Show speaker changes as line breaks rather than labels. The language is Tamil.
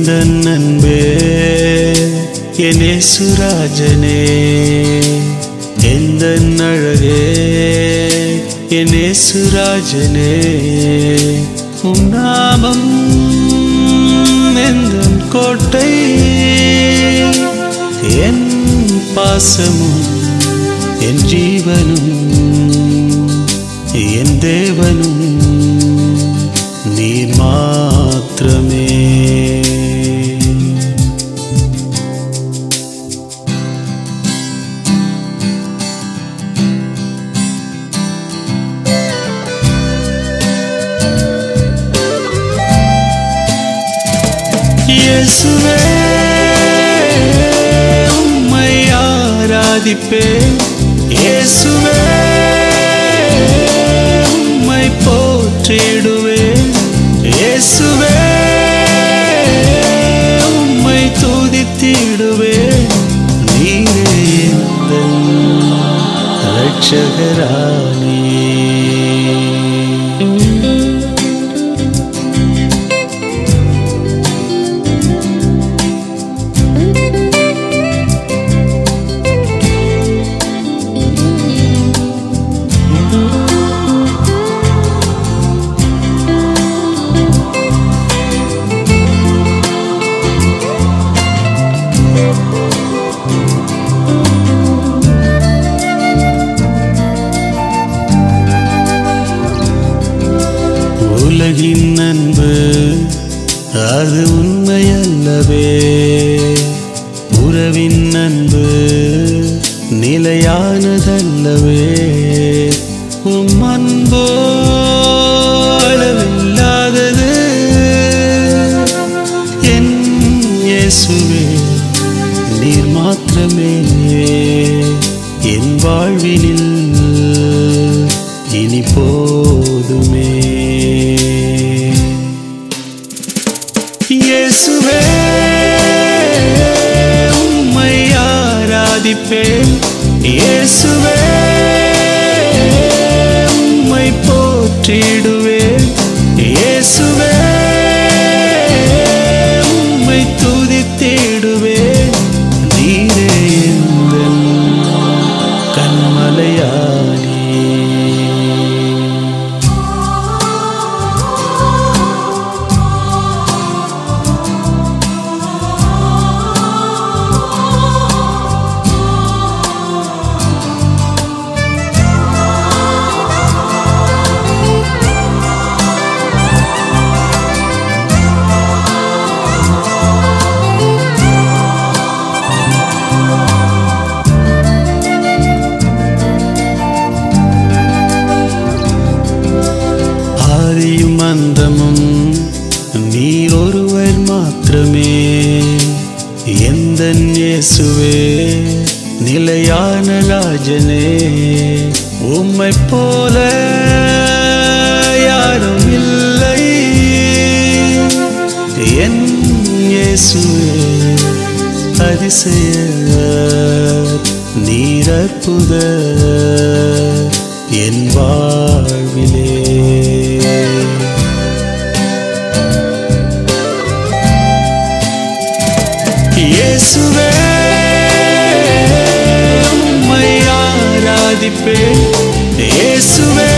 எந்த நண்பே என்னே சுராஜனே எந்த அழகே என்னே சுராஜனே உம் நாமம் எந்த கோட்டை என் பாசமும் என் ஜீவனும் என் தேவனும் நீர் மாத்திரமே இயேசுவே உம்மை ஆராதிப்பேன் இயேசுவே உம்மை போற்றிடுவேன் இயேசுவே உம்மை துதித்திடுவேன் நீரே எந்தன் இரட்சகரானே உலகின் அன்பு அது உண்மையல்லவே உறவின் அன்பு நிலையானதல்லவே உம் அன்போ அளவில்லாதது என் இயேசுவே நீர் மாத்திரமே என் வாழ்வினில் இனி போதுமே இயேசுவே உம்மை ஆராதிப்பேன் இயேசுவே உம்மை போற்றிடுவேன் இயேசுவே உம்மை துதித்திடுவேன் நீரே எந்தன் கண்மலையானே ஆதியும் அந்தமும் நீர் ஒருவர் மாத்திரமே எந்த இயேசுவே நிலையான ராஜனே உம்மை போல யாரும் இல்லை என் இயேசுவே அதிசய நீர் அற்புத என் வாழ்விலே இயேசுவே உம்மை ஆராதிப்பேன் இயேசுவே